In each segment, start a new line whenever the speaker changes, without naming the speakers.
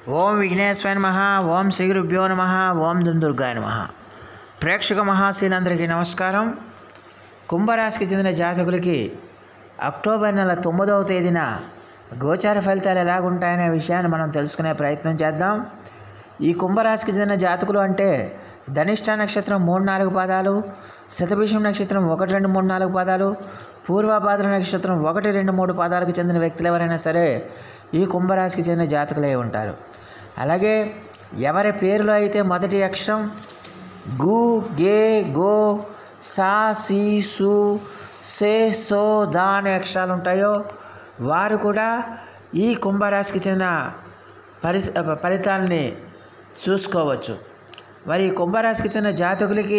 ఓం విఘ్నేశ్వర నమ ఓం శ్రీ గురుభ్యో నమ ఓం దుందుర్గాయ నమ ప్రేక్షక మహాశీలందరికీ నమస్కారం కుంభరాశికి చెందిన జాతకులకి అక్టోబర్ నెల తొమ్మిదవ తేదీన గోచార ఫలితాలు ఎలాగుంటాయనే విషయాన్ని మనం తెలుసుకునే ప్రయత్నం చేద్దాం ఈ కుంభరాశికి చెందిన జాతకులు అంటే ధనిష్ట నక్షత్రం మూడు నాలుగు పాదాలు శతభిషం నక్షత్రం ఒకటి రెండు మూడు నాలుగు పాదాలు పూర్వపాద్ర నక్షత్రం ఒకటి రెండు మూడు పాదాలకు చెందిన వ్యక్తులు ఎవరైనా సరే ఈ కుంభరాశికి చెందిన జాతకులే ఉంటారు అలాగే ఎవరి పేరులో అయితే మొదటి అక్షరం గు గే గో సా సి సు సే సో దా అనే అక్షరాలు ఉంటాయో వారు కూడా ఈ కుంభరాశికి చెందిన పరి ఫలితాలని చూసుకోవచ్చు మరి ఈ కుంభరాశికి చెందిన జాతకులకి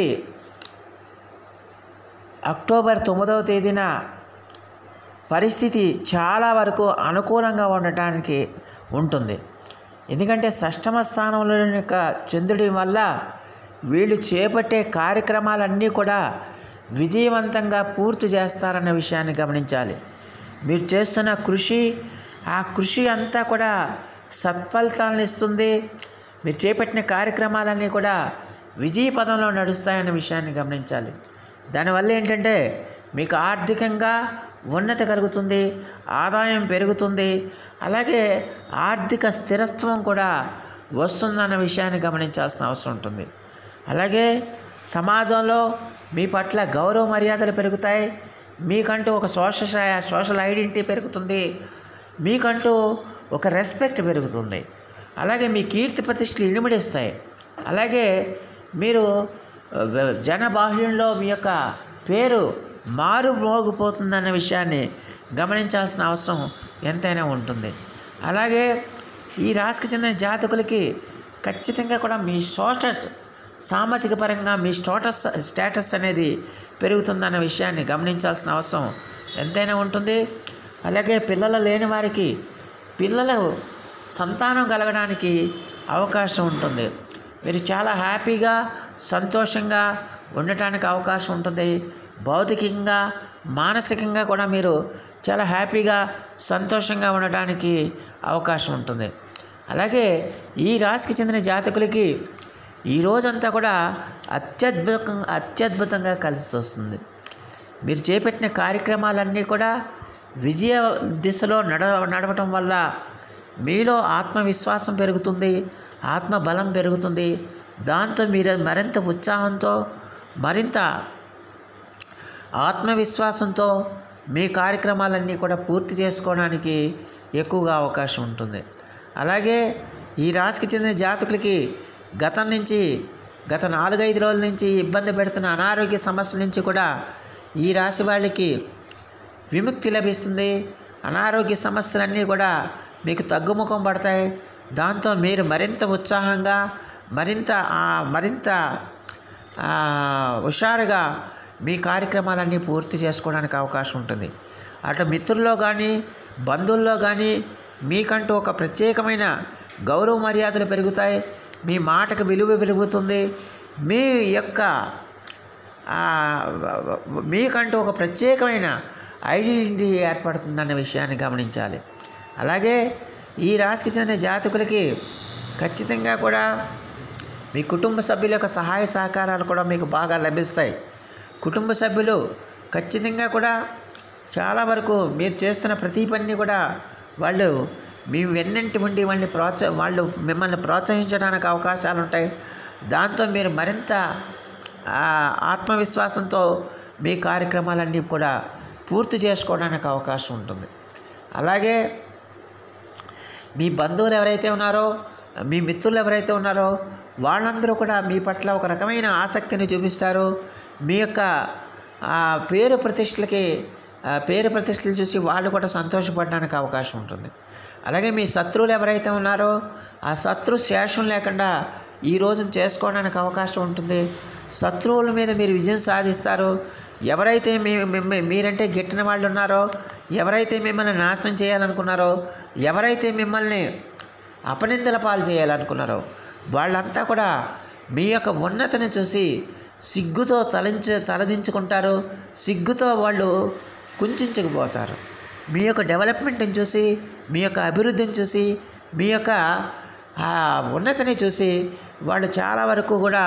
అక్టోబర్ తొమ్మిదవ తేదీన పరిస్థితి చాలా వరకు అనుకూలంగా ఉండటానికి ఉంటుంది ఎందుకంటే షష్టమ స్థానంలో యొక్క చంద్రుడి వల్ల వీళ్ళు చేపట్టే కార్యక్రమాలన్నీ కూడా విజయవంతంగా పూర్తి చేస్తారన్న విషయాన్ని గమనించాలి మీరు చేస్తున్న కృషి ఆ కృషి అంతా కూడా సత్ఫలితాలను ఇస్తుంది మీరు చేపట్టిన కార్యక్రమాలన్నీ కూడా విజయ పదంలో నడుస్తాయన్న విషయాన్ని గమనించాలి దానివల్ల ఏంటంటే మీకు ఆర్థికంగా ఉన్నతి కలుగుతుంది ఆదాయం పెరుగుతుంది అలాగే ఆర్థిక స్థిరత్వం కూడా వస్తుందన్న విషయాన్ని గమనించాల్సిన అవసరం ఉంటుంది అలాగే సమాజంలో మీ పట్ల గౌరవ మర్యాదలు పెరుగుతాయి మీకంటూ ఒక సోషల్ సోషల్ ఐడెంటిటీ పెరుగుతుంది మీకంటూ ఒక రెస్పెక్ట్ పెరుగుతుంది అలాగే మీ కీర్తి ప్రతిష్టలు ఇనుమిడిస్తాయి అలాగే మీరు జనబాహ్యంలో మీ యొక్క పేరు మారు మోగిపోతుందన్న విషయాన్ని గమనించాల్సిన అవసరం ఎంతైనా ఉంటుంది అలాగే ఈ రాశికి చెందిన జాతకులకి ఖచ్చితంగా కూడా మీ సోషల్ సామాజిక పరంగా మీ స్టోటస్ స్టేటస్ అనేది పెరుగుతుందన్న విషయాన్ని గమనించాల్సిన అవసరం ఎంతైనా ఉంటుంది అలాగే పిల్లలు లేని వారికి పిల్లలు సంతానం కలగడానికి అవకాశం ఉంటుంది మీరు చాలా హ్యాపీగా సంతోషంగా ఉండటానికి అవకాశం ఉంటుంది భౌతికంగా మానసికంగా కూడా మీరు చాలా హ్యాపీగా సంతోషంగా ఉండటానికి అవకాశం ఉంటుంది అలాగే ఈ రాశికి చెందిన జాతకులకి ఈ రోజంతా కూడా అత్యద్భుతంగా అత్యద్భుతంగా కలిసి వస్తుంది మీరు చేపట్టిన కార్యక్రమాలన్నీ కూడా విజయ దిశలో నడ నడవటం వల్ల మీలో ఆత్మవిశ్వాసం పెరుగుతుంది ఆత్మబలం పెరుగుతుంది దాంతో మీరు మరింత ఉత్సాహంతో మరింత ఆత్మవిశ్వాసంతో మీ కార్యక్రమాలన్నీ కూడా పూర్తి చేసుకోవడానికి ఎక్కువగా అవకాశం ఉంటుంది అలాగే ఈ రాశికి చెందిన జాతకులకి గతం నుంచి గత నాలుగైదు రోజుల నుంచి ఇబ్బంది పెడుతున్న అనారోగ్య సమస్యల నుంచి కూడా ఈ రాశి వాళ్ళకి విముక్తి లభిస్తుంది అనారోగ్య సమస్యలన్నీ కూడా మీకు తగ్గుముఖం పడతాయి దాంతో మీరు మరింత ఉత్సాహంగా మరింత మరింత హుషారుగా మీ కార్యక్రమాలన్నీ పూర్తి చేసుకోవడానికి అవకాశం ఉంటుంది అటు మిత్రుల్లో కానీ బంధువుల్లో కానీ మీకంటూ ఒక ప్రత్యేకమైన గౌరవ మర్యాదలు పెరుగుతాయి మీ మాటకు విలువ పెరుగుతుంది మీ యొక్క మీకంటూ ఒక ప్రత్యేకమైన ఐడెంటిటీ ఏర్పడుతుందన్న విషయాన్ని గమనించాలి అలాగే ఈ రాశికి చెందిన జాతకులకి ఖచ్చితంగా కూడా మీ కుటుంబ సభ్యుల యొక్క సహాయ సహకారాలు కూడా మీకు బాగా లభిస్తాయి కుటుంబ సభ్యులు ఖచ్చితంగా కూడా చాలా వరకు మీరు చేస్తున్న ప్రతి పనిని కూడా వాళ్ళు మీ వెన్నంటి ఉండి వాళ్ళని ప్రోత్స వాళ్ళు మిమ్మల్ని ప్రోత్సహించడానికి అవకాశాలు ఉంటాయి దాంతో మీరు మరింత ఆత్మవిశ్వాసంతో మీ కార్యక్రమాలన్నీ కూడా పూర్తి చేసుకోవడానికి అవకాశం ఉంటుంది అలాగే మీ బంధువులు ఎవరైతే ఉన్నారో మీ మిత్రులు ఎవరైతే ఉన్నారో వాళ్ళందరూ కూడా మీ పట్ల ఒక రకమైన ఆసక్తిని చూపిస్తారు మీ యొక్క పేరు ప్రతిష్టలకి పేరు ప్రతిష్టలు చూసి వాళ్ళు కూడా సంతోషపడడానికి అవకాశం ఉంటుంది అలాగే మీ శత్రువులు ఎవరైతే ఉన్నారో ఆ శత్రు శేషం లేకుండా ఈ రోజున చేసుకోవడానికి అవకాశం ఉంటుంది శత్రువుల మీద మీరు విజయం సాధిస్తారు ఎవరైతే మీ మీరంటే గిట్టిన వాళ్ళు ఉన్నారో ఎవరైతే మిమ్మల్ని నాశనం చేయాలనుకున్నారో ఎవరైతే మిమ్మల్ని అపనిందల పాలు చేయాలనుకున్నారో వాళ్ళంతా కూడా మీ యొక్క ఉన్నతిని చూసి సిగ్గుతో తలంచ తలదించుకుంటారు సిగ్గుతో వాళ్ళు కుంచుకుపోతారు మీ యొక్క డెవలప్మెంట్ని చూసి మీ యొక్క అభివృద్ధిని చూసి మీ యొక్క ఆ ఉన్నతిని చూసి వాళ్ళు చాలా వరకు కూడా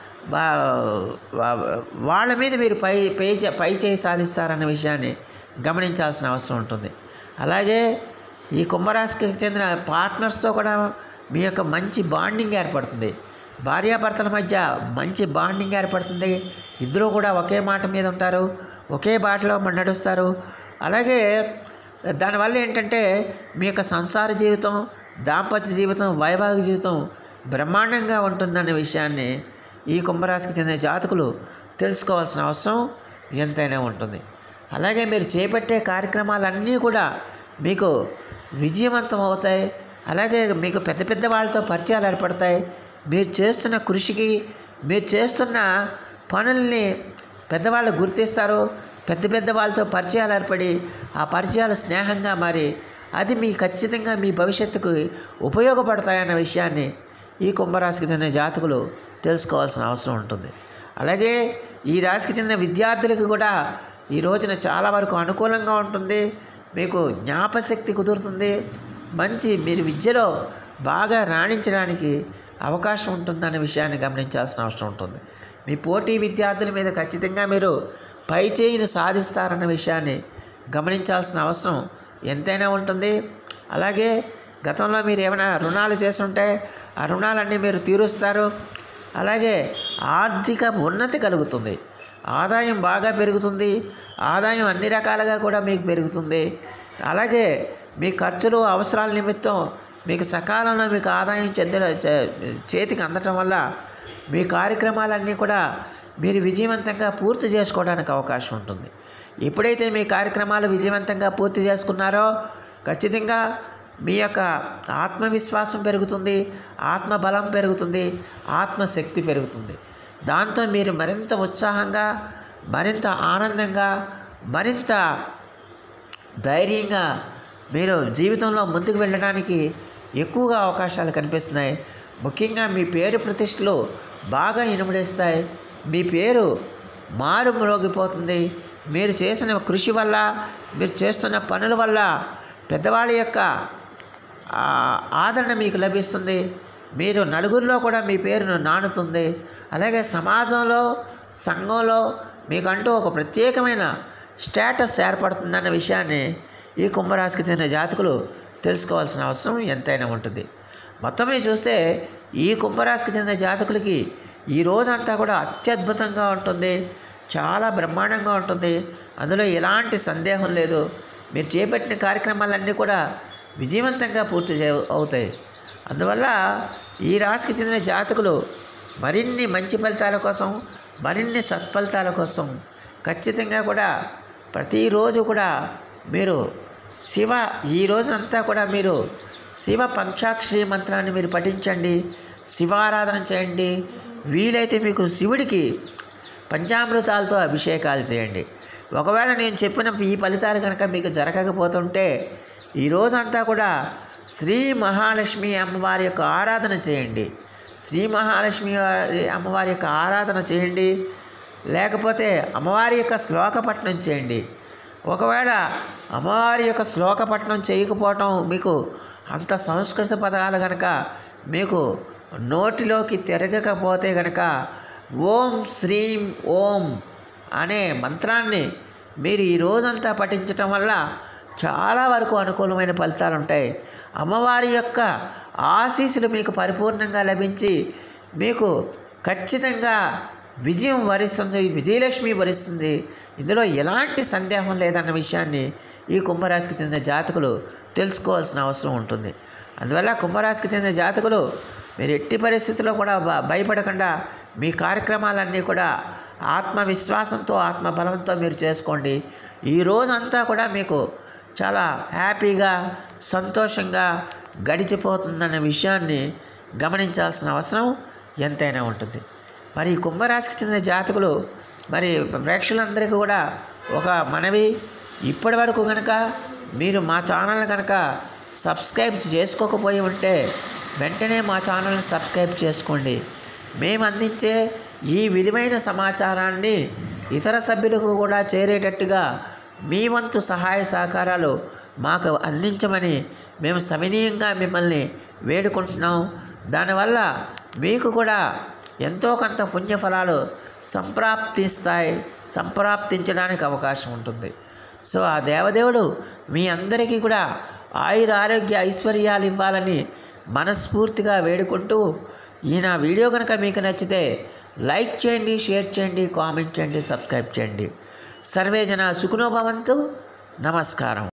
వా- వా- వాళ్ళ మీద మీరు పై పై చే- పై చేయి సాధిస్తారన్న విషయాన్ని గమనించాల్సిన అవసరం ఉంటుంది అలాగే ఈ కుంభరాశికి చెందిన పార్ట్నర్స్తో కూడా మీ యొక్క మంచి బాండింగ్ ఏర్పడుతుంది భార్యాభర్తల మధ్య మంచి బాండింగ్ ఏర్పడుతుంది ఇద్దరూ కూడా ఒకే మాట మీద ఉంటారు ఒకే బాటలో నడుస్తారు అలాగే దానివల్ల ఏంటంటే మీ యొక్క సంసార జీవితం దాంపత్య జీవితం వైవాహిక జీవితం బ్రహ్మాండంగా ఉంటుందనే విషయాన్ని ఈ కుంభరాశికి చెందిన జాతకులు తెలుసుకోవాల్సిన అవసరం ఎంతైనా ఉంటుంది అలాగే మీరు చేపట్టే కార్యక్రమాలన్నీ కూడా మీకు విజయవంతం అవుతాయి అలాగే మీకు పెద్ద పెద్ద వాళ్ళతో పరిచయాలు ఏర్పడతాయి మీరు చేస్తున్న కృషికి మీరు చేస్తున్న పనుల్ని పెద్దవాళ్ళు గుర్తిస్తారు పెద్ద పెద్ద వాళ్ళతో పరిచయాలు ఏర్పడి ఆ పరిచయాలు స్నేహంగా మారి అది మీ ఖచ్చితంగా మీ భవిష్యత్తుకు ఉపయోగపడతాయన్న విషయాన్ని ఈ కుంభరాశికి చెందిన జాతకులు తెలుసుకోవాల్సిన అవసరం ఉంటుంది అలాగే ఈ రాశికి చెందిన విద్యార్థులకు కూడా ఈ రోజున చాలా వరకు అనుకూలంగా ఉంటుంది మీకు జ్ఞాపశక్తి కుదురుతుంది మంచి మీరు విద్యలో బాగా రాణించడానికి అవకాశం ఉంటుందన్న విషయాన్ని గమనించాల్సిన అవసరం ఉంటుంది మీ పోటీ విద్యార్థుల మీద ఖచ్చితంగా మీరు పై చేయిని సాధిస్తారన్న విషయాన్ని గమనించాల్సిన అవసరం ఎంతైనా ఉంటుంది అలాగే గతంలో మీరు ఏమైనా రుణాలు చేస్తుంటే ఆ రుణాలన్నీ మీరు తీరుస్తారు అలాగే ఆర్థిక ఉన్నతి కలుగుతుంది ఆదాయం బాగా పెరుగుతుంది ఆదాయం అన్ని రకాలుగా కూడా మీకు పెరుగుతుంది అలాగే మీ ఖర్చులు అవసరాల నిమిత్తం మీకు సకాలంలో మీకు ఆదాయం చెందిన చే- చేతికి అందటం వల్ల మీ కార్యక్రమాలన్నీ కూడా మీరు విజయవంతంగా పూర్తి చేసుకోవడానికి అవకాశం ఉంటుంది ఎప్పుడైతే మీ కార్యక్రమాలు విజయవంతంగా పూర్తి చేసుకున్నారో ఖచ్చితంగా మీ యొక్క ఆత్మవిశ్వాసం పెరుగుతుంది ఆత్మబలం పెరుగుతుంది ఆత్మశక్తి పెరుగుతుంది దాంతో మీరు మరింత ఉత్సాహంగా మరింత ఆనందంగా మరింత ధైర్యంగా మీరు జీవితంలో ముందుకు వెళ్ళడానికి ఎక్కువగా అవకాశాలు కనిపిస్తున్నాయి ముఖ్యంగా మీ పేరు ప్రతిష్టలు బాగా ఇనుమడేస్తాయి మీ పేరు మారు మ్రోగిపోతుంది మీరు చేసిన కృషి వల్ల మీరు చేస్తున్న పనుల వల్ల పెద్దవాళ్ళ యొక్క ఆ, ఆదరణ మీకు లభిస్తుంది మీరు నలుగురిలో కూడా మీ పేరును నానుతుంది అలాగే సమాజంలో సంఘంలో మీకంటూ ఒక ప్రత్యేకమైన స్టేటస్ ఏర్పడుతుందన్న విషయాన్ని ఈ కుంభరాశికి చెందిన జాతకులు తెలుసుకోవాల్సిన అవసరం ఎంతైనా ఉంటుంది మొత్తం మీద చూస్తే ఈ కుంభరాశికి చెందిన జాతకులకి ఈ రోజంతా కూడా అత్యద్భుతంగా ఉంటుంది చాలా బ్రహ్మాండంగా ఉంటుంది అందులో ఎలాంటి సందేహం లేదు మీరు చేపట్టిన కార్యక్రమాలన్నీ కూడా విజయవంతంగా పూర్తి చే అవుతాయి అందువల్ల ఈ రాశికి చెందిన జాతకులు మరిన్ని మంచి ఫలితాల కోసం మరిన్ని సత్ఫలితాల కోసం ఖచ్చితంగా కూడా ప్రతిరోజు కూడా మీరు శివ ఈ రోజంతా కూడా మీరు శివ పంచాక్షరి మంత్రాన్ని మీరు పఠించండి శివారాధన చేయండి వీలైతే మీకు శివుడికి పంచామృతాలతో అభిషేకాలు చేయండి ఒకవేళ నేను చెప్పిన ఈ ఫలితాలు కనుక మీకు జరగకపోతుంటే ఈ రోజంతా కూడా శ్రీ మహాలక్ష్మి అమ్మవారి యొక్క ఆరాధన చేయండి శ్రీ మహాలక్ష్మి వారి అమ్మవారి యొక్క ఆరాధన చేయండి లేకపోతే అమ్మవారి యొక్క శ్లోకపట్నం చేయండి ఒకవేళ అమ్మవారి యొక్క శ్లోకపట్నం చేయకపోవటం మీకు అంత సంస్కృత పదాలు కనుక మీకు నోటిలోకి తిరగకపోతే కనుక ఓం శ్రీం ఓం అనే మంత్రాన్ని మీరు ఈ రోజంతా పఠించటం వల్ల చాలా వరకు అనుకూలమైన ఫలితాలు ఉంటాయి అమ్మవారి యొక్క ఆశీస్సులు మీకు పరిపూర్ణంగా లభించి మీకు ఖచ్చితంగా విజయం వరిస్తుంది విజయలక్ష్మి వరిస్తుంది ఇందులో ఎలాంటి సందేహం లేదన్న విషయాన్ని ఈ కుంభరాశికి చెందిన జాతకులు తెలుసుకోవాల్సిన అవసరం ఉంటుంది అందువల్ల కుంభరాశికి చెందిన జాతకులు మీరు ఎట్టి పరిస్థితుల్లో కూడా భ- భయపడకుండా మీ కార్యక్రమాలన్నీ కూడా ఆత్మవిశ్వాసంతో ఆత్మబలంతో మీరు చేసుకోండి ఈ రోజంతా కూడా మీకు చాలా హ్యాపీగా సంతోషంగా గడిచిపోతుందన్న విషయాన్ని గమనించాల్సిన అవసరం ఎంతైనా ఉంటుంది మరి ఈ కుంభరాశికి చెందిన జాతకులు మరి ప్రేక్షకులందరికీ కూడా ఒక మనవి ఇప్పటి వరకు కనుక మీరు మా ఛానల్ కనుక సబ్స్క్రైబ్ చేసుకోకపోయి ఉంటే వెంటనే మా ఛానల్ని సబ్స్క్రైబ్ చేసుకోండి మేము అందించే ఈ విలువైన సమాచారాన్ని ఇతర సభ్యులకు కూడా చేరేటట్టుగా మీ వంతు సహాయ సహకారాలు మాకు అందించమని మేము సవినీయంగా మిమ్మల్ని వేడుకుంటున్నాం దానివల్ల మీకు కూడా ఎంతో కొంత పుణ్యఫలాలు సంప్రాప్తిస్తాయి సంప్రాప్తించడానికి అవకాశం ఉంటుంది సో ఆ దేవదేవుడు మీ అందరికీ కూడా ఆయుర ఆరోగ్య ఐశ్వర్యాలు ఇవ్వాలని మనస్ఫూర్తిగా వేడుకుంటూ ఈ నా వీడియో కనుక మీకు నచ్చితే లైక్ చేయండి షేర్ చేయండి కామెంట్ చేయండి సబ్స్క్రైబ్ చేయండి సర్వే జన సుఖనోభవంతు నమస్కారం